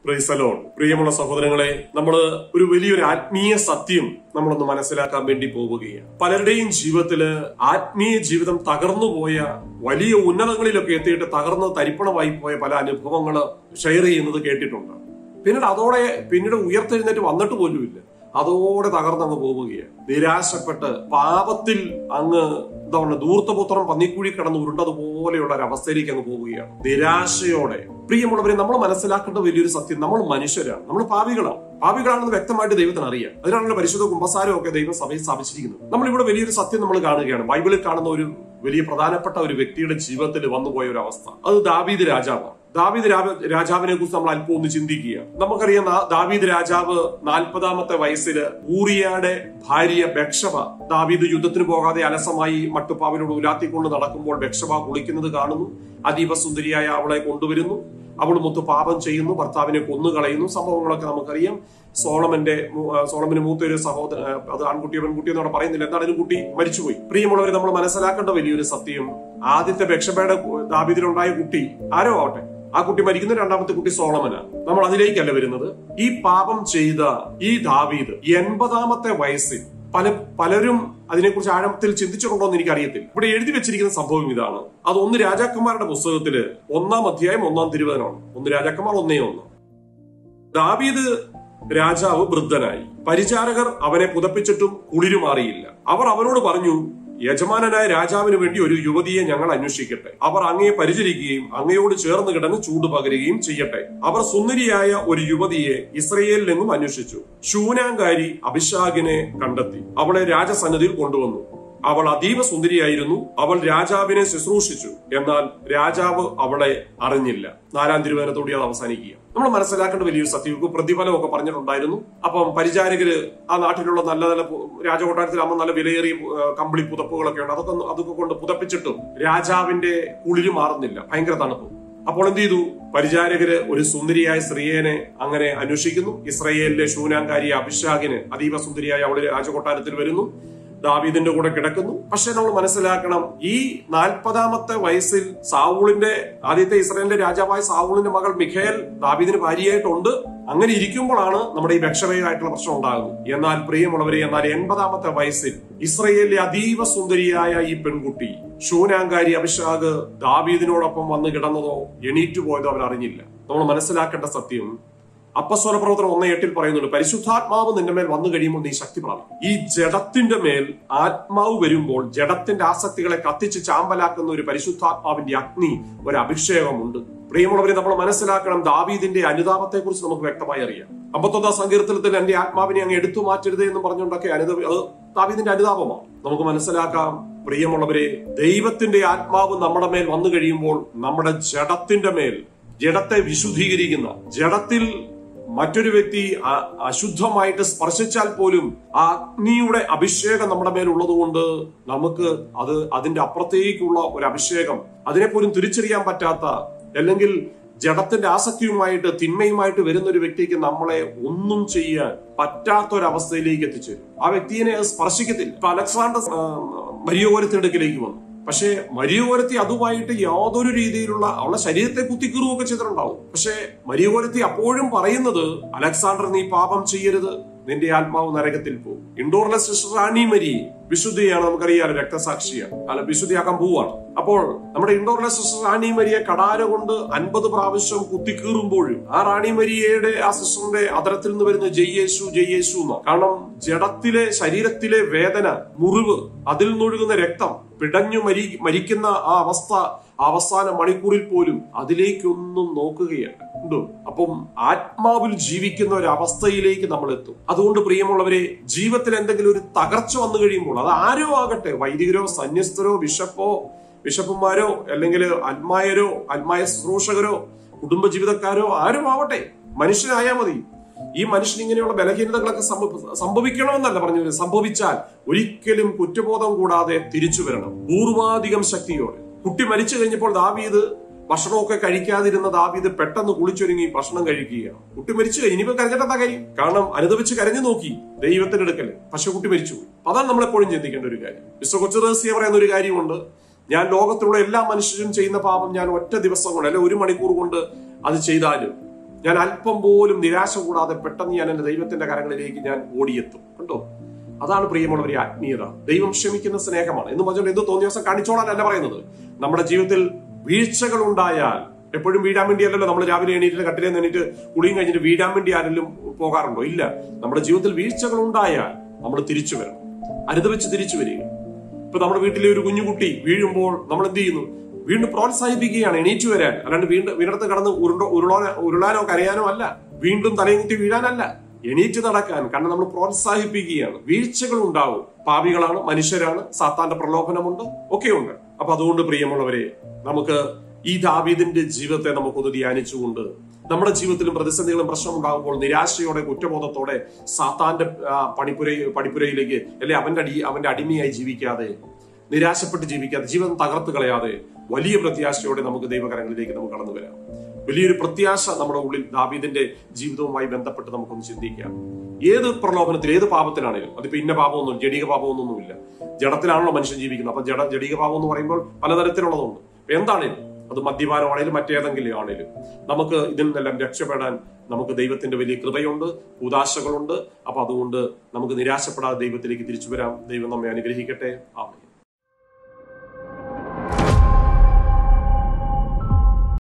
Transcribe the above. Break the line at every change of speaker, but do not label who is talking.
പ്രൈസലോൺ പ്രിയമുള്ള സഹോദരങ്ങളെ നമ്മൾ ഒരു വലിയൊരു ആത്മീയ സത്യം നമ്മളൊന്ന് മനസ്സിലാക്കാൻ വേണ്ടി പോവുകയാണ് പലരുടെയും ജീവിതത്തില് ആത്മീയ ജീവിതം തകർന്നു പോയ വലിയ ഉന്നതങ്ങളിലൊക്കെ എത്തിയിട്ട് തകർന്ന് തരിപ്പണമായി പോയ പല അനുഭവങ്ങൾ ഷെയർ ചെയ്യുന്നത് കേട്ടിട്ടുണ്ട് പിന്നീട് അതോടെ പിന്നീട് ഉയർത്തെഴുന്നേറ്റ് വന്നിട്ട് പോലുമില്ല അതോടെ തകർന്നങ്ങ് പോവുകയാണ് നിരാശപ്പെട്ട് പാപത്തിൽ അങ്ങ് എന്താ പറയുക ദൂർത്തപുത്രം പന്നിക്കുഴി കിടന്ന് ഉരുണ്ടതുപോലെയുള്ള ഒരു അവസ്ഥയിലേക്ക് അങ്ങ് പോവുകയാണ് നിരാശയോടെ പ്രിയമുള്ളവരെ നമ്മൾ മനസ്സിലാക്കേണ്ട വലിയൊരു സത്യം നമ്മൾ മനുഷ്യരാണ് നമ്മൾ പാവികളാണ് പാവികളാണെന്ന് വ്യക്തമായിട്ട് ദൈവത്തിന് അറിയാം അതിനാണല്ലോ പരിശുദ്ധ കുംഭസാരം ഒക്കെ ദൈവം സഭയിൽ സ്ഥാപിച്ചിരിക്കുന്നത് നമ്മളിവിടെ വലിയൊരു സത്യം നമ്മൾ കാണുകയാണ് ബൈബിളിൽ കാണുന്ന ഒരു വലിയ പ്രധാനപ്പെട്ട ഒരു വ്യക്തിയുടെ ജീവിതത്തിൽ വന്നുപോയ ഒരു അവസ്ഥ അത് ദാവീദ് രാജാവാണ് ദാവീദ് രാജ- രാജാവിനെ കുറിച്ച് നമ്മൾ അല്പം ഒന്ന് ചിന്തിക്കുക നമുക്കറിയാം നാ- ദാവീദ് രാജാവ് നാൽപ്പതാമത്തെ വയസ്സില് ഊറിയയുടെ ഭാര്യ ബക്ഷവ ദാവീദ് യുദ്ധത്തിന് പോകാതെ അലസമായി മട്ടുപ്പാവിനോട് ഉലാത്തിക്കൊണ്ട് നടക്കുമ്പോൾ ബക്ഷവ കുളിക്കുന്നത് കാണുന്നു അതീവ സുന്ദരിയായ അവളെ കൊണ്ടുവരുന്നു അവൾ മൊത്ത് പാപം ചെയ്യുന്നു ഭർത്താവിനെ കൊന്നുകളയുന്നു സംഭവങ്ങളൊക്കെ നമുക്കറിയാം സോളമന്റെ മൂ- ആ, സോളമന് മൂത്തൊരു സഹോദര ആ, അത് ആൺകുട്ടിയോ പെൺകുട്ടിയോ എന്നോട് പറയുന്നില്ല എന്താണെങ്കിലും കുട്ടി മരിച്ചുപോയി പ്രിയമുള്ളവരെ നമ്മൾ മനസ്സിലാക്കേണ്ട വലിയൊരു സത്യം ആദ്യത്തെ ബക്ഷബയുടെ ദാബിദിലുണ്ടായ കുട്ടി ആരോ ആവട്ടെ ആ കുട്ടി മരിക്കുന്ന രണ്ടാമത്തെ കുട്ടി സോളമനാണ് നമ്മൾ അതിലേക്കല്ല വരുന്നത് ഈ പാപം ചെയ്ത ഈ ദാവീദ് എൺപതാമത്തെ വയസ്സിൽ പല പലരും അതിനെക്കുറിച്ച് ആഴത്തിൽ ചിന്തിച്ചിട്ടുണ്ടോ എന്ന് എനിക്ക് അറിയത്തില്ല ഇവിടെ എഴുതി വെച്ചിരിക്കുന്ന സംഭവം ഇതാണ് അത് ഒന്ന് രാജാക്കന്മാരുടെ പുസ്തകത്തില് ഒന്നാം അധ്യായം ഒന്നാം തിരുവചനമാണ് ഒന്ന് രാജാക്കന്മാർ ഒന്നേ ഒന്ന് ദാവീദ് രാജാവ് വൃദ്ധനായി പരിചാരകർ അവനെ പുതപ്പിച്ചിട്ടും കുളിരുമാറിയില്ല അവർ അവനോട് പറഞ്ഞു യജമാനനായ രാജാവിന് വേണ്ടി ഒരു യുവതിയെ ഞങ്ങൾ അന്വേഷിക്കട്ടെ അവർ അങ്ങയെ പരിചരിക്കുകയും അങ്ങയോട് ചേർന്ന് കിടന്ന് ചൂട് പകരുകയും ചെയ്യട്ടെ അവർ സുന്ദരിയായ ഒരു യുവതിയെ ഇസ്രയേലിൽ നിന്നും അന്വേഷിച്ചു ശൂനാങ്കാരി അഭിഷാഖിനെ കണ്ടെത്തി അവളെ രാജസന്നിധിയിൽ കൊണ്ടുവന്നു അവൾ അതീവ സുന്ദരിയായിരുന്നു അവൾ രാജാവിനെ ശുശ്രൂഷിച്ചു എന്നാൽ രാജാവ് അവളെ അറിഞ്ഞില്ല നാലാം തിരുവനന്തപുരം അത് അവസാനിക്കുക നമ്മൾ മനസ്സിലാക്കേണ്ട വലിയൊരു സത്യവും പ്രതിഫലമൊക്കെ പറഞ്ഞിട്ടുണ്ടായിരുന്നു അപ്പം പരിചാരകര് ആ നാട്ടിലുള്ള നല്ല നല്ല പു- രാജകൊട്ടാരത്തിലാകുമ്പോൾ നല്ല വിലയേറിയ ഏഹ്, കമ്പിളി പുതപ്പുകളൊക്കെ ഉണ്ട് അതൊക്കെ ഒന്ന് അതൊക്കെ കൊണ്ട് പുതപ്പിച്ചിട്ടും രാജാവിന്റെ കുളിര് മാറുന്നില്ല ഭയങ്കര തണുപ്പ് അപ്പോൾ എന്ത് ചെയ്തു പരിചാരകര് ഒരു സുന്ദരിയായ സ്ത്രീയെ അങ്ങനെ അന്വേഷിക്കുന്നു ഇസ്രയേലിലെ ശൂനാങ്കാരി അഭിഷാഖിന് അതീവ സുന്ദരിയായ അവള് രാജകൊട്ടാരത്തിൽ വരുന്നു ദാവീദിന്റെ കൂടെ കിടക്കുന്നു പക്ഷെ നമ്മൾ മനസ്സിലാക്കണം ഈ നാൽപ്പതാമത്തെ വയസ്സിൽ സാവൂളിന്റെ ആദ്യത്തെ ഇസ്രായേലിന്റെ രാജാവായ സാവൂളിന്റെ മകൾ മിഖേൽ ദാവീദിന് ഭാര്യയായിട്ടുണ്ട് അങ്ങനെ ഇരിക്കുമ്പോഴാണ് നമ്മുടെ ഈ ബക്ഷവയായിട്ടുള്ള പ്രശ്നം ഉണ്ടാകുന്നത് എന്നാൽ പ്രിയമുള്ളവരെ എന്നാൽ എൺപതാമത്തെ വയസ്സിൽ ഇസ്രയേലിലെ അതീവ സുന്ദരിയായ ഈ പെൺകുട്ടി ഷൂനാങ്കാരി അഭിഷാഖ് ദാവീദിനോടൊപ്പം വന്ന് കിടന്നതോ എണീറ്റു പോയതോ അവർ അറിഞ്ഞില്ല നമ്മൾ മനസ്സിലാക്കേണ്ട സത്യം അപ്പസ്വല പ്രവർത്തനം ഒന്നേ എട്ടിൽ പറയുന്നുണ്ട് പരിശുദ്ധാത്മാവ് നിന്റെ മേൽ വന്നു കഴിയുമ്പോൾ നീ ശക്തി പ്രാപിക്കും ഈ ജഡത്തിന്റെ മേൽ ആത്മാവ് വരുമ്പോൾ ജഡത്തിന്റെ ആസക്തികളെ കത്തിച്ച് ചാമ്പലാക്കുന്ന ഒരു പരിശുദ്ധാത്മാവിന്റെ അഗ്നി ഒരു അഭിഷേകമുണ്ട് പ്രിയമുള്ളവരെ നമ്മൾ മനസ്സിലാക്കണം ദാവീദിന്റെ അനുതാപത്തെ കുറിച്ച് നമുക്ക് വ്യക്തമായി അറിയാം അമ്പത്തൊന്നാം സങ്കീർത്തനത്തിൽ എന്റെ ആത്മാവിനെ അങ്ങ് എടുത്തു മാറ്റരുത് എന്ന് പറഞ്ഞുകൊണ്ടൊക്കെ അനുത അത് ദാവീദിന്റെ അനുതാപമാണ് നമുക്ക് മനസ്സിലാക്കാം പ്രിയമുള്ളവരെ ദൈവത്തിന്റെ ആത്മാവ് നമ്മുടെ മേൽ വന്നു കഴിയുമ്പോൾ നമ്മുടെ ജഡത്തിന്റെ മേൽ ജഡത്തെ വിശുദ്ധീകരിക്കുന്ന ജഡത്തിൽ മറ്റൊരു വ്യക്തി അ- അശുദ്ധമായിട്ട് സ്പർശിച്ചാൽ പോലും ആ അഗ്നിയുടെ അഭിഷേകം നമ്മുടെ മേൽ ഉള്ളതുകൊണ്ട് നമുക്ക് അത് അതിന്റെ അപ്പുറത്തേക്കുള്ള ഒരു അഭിഷേകം അതിനെപ്പോലും തിരിച്ചറിയാൻ പറ്റാത്ത അല്ലെങ്കിൽ ജഡത്തിന്റെ ആസക്തിയുമായിട്ട് തിന്മയുമായിട്ട് വരുന്ന ഒരു വ്യക്തിക്ക് നമ്മളെ ഒന്നും ചെയ്യാൻ പറ്റാത്ത ഒരു അവസ്ഥയിലേക്ക് എത്തിച്ചേരും ആ വ്യക്തിയെ അത് സ്പർശിക്കത്തില്ല ഇപ്പൊ അലക്സാണ്ടർ ആ, മരിയോരത്തിനടുക്കിലേക്ക് വന്നു പക്ഷേ മരിയോരത്തി അതുമായിട്ട് യാതൊരു രീതിയിലുള്ള അവളുടെ ശരീരത്തെ കുത്തിക്കീറുകയൊക്കെ ചെയ്തിട്ടുണ്ടാവും പക്ഷേ മരിയോരത്തി അപ്പോഴും പറയുന്നത് അലക്സാണ്ടർ നീ പാപം ചെയ്യരുത് നിന്റെ ആത്മാവ് നരകത്തിൽ പോകും ഇൻഡോറിലെ സിസ്റ്റർ റാണി മരി വിശുദ്ധിയാണ് നമുക്കറിയാലോ രക്തസാക്ഷിയാണ് അല്ല വിശുദ്ധിയാക്കാൻ പോവാണ് അപ്പോൾ നമ്മുടെ ഇൻഡോറിലെ സിസ്റ്റർ റാണി മരിയെ കടാര കൊണ്ട് അൻപത് പ്രാവശ്യം കുത്തിക്കീറുമ്പോഴും ആ റാണി മരിയയുടെ ആ സിസ്റ്ററിന്റെ അതരത്തിൽ നിന്ന് വരുന്ന ജയ്യേശു ജയ്യേശു എന്ന കാരണം ജഡത്തിലെ ശരീരത്തിലെ വേദന മുറിവ് അതിൽ നിന്നൊഴുകുന്ന രക്തം പിടഞ്ഞു മരി മരിക്കുന്ന ആ അവസ്ഥ ആ അവസാന മണിക്കൂറിൽ പോലും അതിലേക്കൊന്നും നോക്കുകയല്ല ഉണ്ടോ അപ്പം ആത്മാവിൽ ജീവിക്കുന്ന ഒരു അവസ്ഥയിലേക്ക് നമ്മൾ എത്തും അതുകൊണ്ട് പ്രിയമുള്ളവരെ ജീവിതത്തിൽ എന്തെങ്കിലും ഒരു തകർച്ച വന്നു കഴിയുമ്പോൾ അത് ആരോ ആകട്ടെ വൈദികരോ സന്യസ്തരോ ബിഷപ്പോ ബിഷപ്പുമാരോ അല്ലെങ്കിൽ അൽമായരോ അൽമായ ശുശ്രൂഷകരോ കുടുംബ ജീവിതക്കാരോ ആരും ആവട്ടെ മനുഷ്യനായാൽ മതി ഈ മനുഷ്യൻ ഇങ്ങനെയുള്ള ബലഹീനതകളൊക്കെ സംഭവ- സംഭവിക്കണമെന്നല്ല പറഞ്ഞു വരുന്നത്. സംഭവിച്ചാൽ ഒരിക്കലും കുറ്റബോധം കൂടാതെ തിരിച്ചു വരണം പൂർവാധികം ശക്തിയോടെ കുട്ടി മരിച്ചു കഴിഞ്ഞപ്പോൾ ദാവീദ് ഭക്ഷണമൊക്കെ കഴിക്കാതിരുന്ന ദാവീദ് പെട്ടെന്ന് കുളിച്ചൊരുങ്ങി ഭക്ഷണം കഴിക്കുകയാണ് കുട്ടി മരിച്ചു കഴിഞ്ഞു ഇനിയിപ്പോ കരഞ്ഞിട്ടെന്താ കാര്യം കാരണം അനുദവിച്ച് കരഞ്ഞു നോക്കി ദൈവത്തിന്റെ അടുക്കല് പക്ഷെ കുട്ടി മരിച്ചുപോയി അതാണ് നമ്മൾ എപ്പോഴും ചിന്തിക്കേണ്ട ഒരു കാര്യം വിശ്വ കൊച്ചുറഹസ്യ പറയുന്ന ഒരു കാര്യമുണ്ട് ഞാൻ ലോകത്തിലുള്ള എല്ലാ മനുഷ്യരും ചെയ്യുന്ന പാപം ഞാൻ ഒറ്റ ദിവസം കൊണ്ട് അല്ലെ ഒരു മണിക്കൂർ കൊണ്ട് അത് ചെയ്താലും ഞാൻ അല്പം പോലും നിരാശ കൂടാതെ പെട്ടെന്ന് ഞാൻ എന്റെ ദൈവത്തിന്റെ കരങ്ങളിലേക്ക് ഞാൻ ഓടിയെത്തും കണ്ടോ അതാണ് പ്രിയമുള്ളവരെ ആത്മീയത ദൈവം ക്ഷമിക്കുന്ന സ്നേഹമാണ് എന്ന് പറഞ്ഞുകൊണ്ട് എന്ത് തോന്നിയ ദിവസം കാണിച്ചോളാനല്ല പറയുന്നത് നമ്മുടെ ജീവിതത്തിൽ വീഴ്ചകൾ ഉണ്ടായാൽ എപ്പോഴും വീഴാൻ വേണ്ടിയല്ലല്ലോ നമ്മൾ രാവിലെ എണീറ്റ് കട്ടിലെ എണീറ്റ് കുളിയും കഴിഞ്ഞിട്ട് വീഴാൻ വേണ്ടി ആരെങ്കിലും പോകാറുണ്ടോ ഇല്ല നമ്മുടെ ജീവിതത്തിൽ വീഴ്ചകൾ ഉണ്ടായാൽ നമ്മൾ തിരിച്ചു വരണം അനുദവിച്ച് തിരിച്ചു വരിക ഇപ്പൊ നമ്മുടെ വീട്ടിലെ ഒരു കുഞ്ഞുകുട്ടി വീഴുമ്പോൾ നമ്മൾ എന്ത് ചെയ്യുന്നു വീണ്ടും പ്രോത്സാഹിപ്പിക്കുകയാണ് എണീറ്റ് വരാൻ അല്ലാണ്ട് വീണ്ടും വീടത്ത് കടന്ന് ഉരുണ്ടോ ഉരുളാനോ ഉരുളാനോ കരയാനോ അല്ല വീണ്ടും തലയും കുത്തി വീഴാനല്ല എണീറ്റ് നടക്കാൻ കാരണം നമ്മൾ പ്രോത്സാഹിപ്പിക്കുകയാണ് വീഴ്ചകൾ ഉണ്ടാവും പാപികളാണ് മനുഷ്യരാണ് സാത്താന്റെ പ്രലോഭനമുണ്ട് ഒക്കെയുണ്ട് അപ്പൊ അതുകൊണ്ട് പ്രിയമുള്ളവരെ നമുക്ക് ഈ ദാവീദിന്റെ ജീവിതത്തെ നമുക്കൊന്ന് ധ്യാനിച്ചുകൊണ്ട് നമ്മുടെ ജീവിതത്തിലും പ്രതിസന്ധികളും പ്രശ്നം ഉണ്ടാകുമ്പോൾ നിരാശയോടെ കുറ്റബോധത്തോടെ സാത്താന്റെ ആ, പണിപ്പുര പണിപ്പുരയിലേക്ക് അല്ലെ അവന്റെ അടി അവന്റെ അടിമയായി ജീവിക്കാതെ നിരാശപ്പെട്ട് ജീവിക്കാതെ ജീവിതം തകർത്ത് കളയാതെ വലിയ പ്രത്യാശയോടെ നമുക്ക് ദൈവകരങ്ങളിലേക്ക് നമുക്ക് കടന്നു വരാം വലിയൊരു പ്രത്യാശ നമ്മുടെ ഉള്ളിൽ ദാവീദിന്റെ ജീവിതവുമായി ബന്ധപ്പെട്ട് നമുക്കൊന്ന് ചിന്തിക്കാം ഏത് പ്രലോഭനത്തിൽ ഏത് പാപത്തിലാണെങ്കിലും അതിപ്പോ ഇന്ന പാപമൊന്നും ജഡിക പാപമൊന്നുമില്ല ജഡത്തിലാണല്ലോ മനുഷ്യൻ ജീവിക്കുന്നത് അപ്പൊ ജഡ ജഡിക പാപം എന്ന് പറയുമ്പോൾ പലതരത്തിലുള്ളതുണ്ട് അപ്പൊ എന്താണേലും അത് മദ്യപാനമാണേലും മറ്റേതെങ്കിലും ആണേലും നമുക്ക് ഇതിൽ നിന്നെല്ലാം രക്ഷപ്പെടാൻ നമുക്ക് ദൈവത്തിന്റെ വലിയ കൃപയുണ്ട് ഉദാശകളുണ്ട് അപ്പൊ അതുകൊണ്ട് നമുക്ക് നിരാശപ്പെടാതെ ദൈവത്തിലേക്ക് തിരിച്ചു വരാം ദൈവം നമ്മെ അനുഗ്രഹിക്കട്ടെ ആമേൻ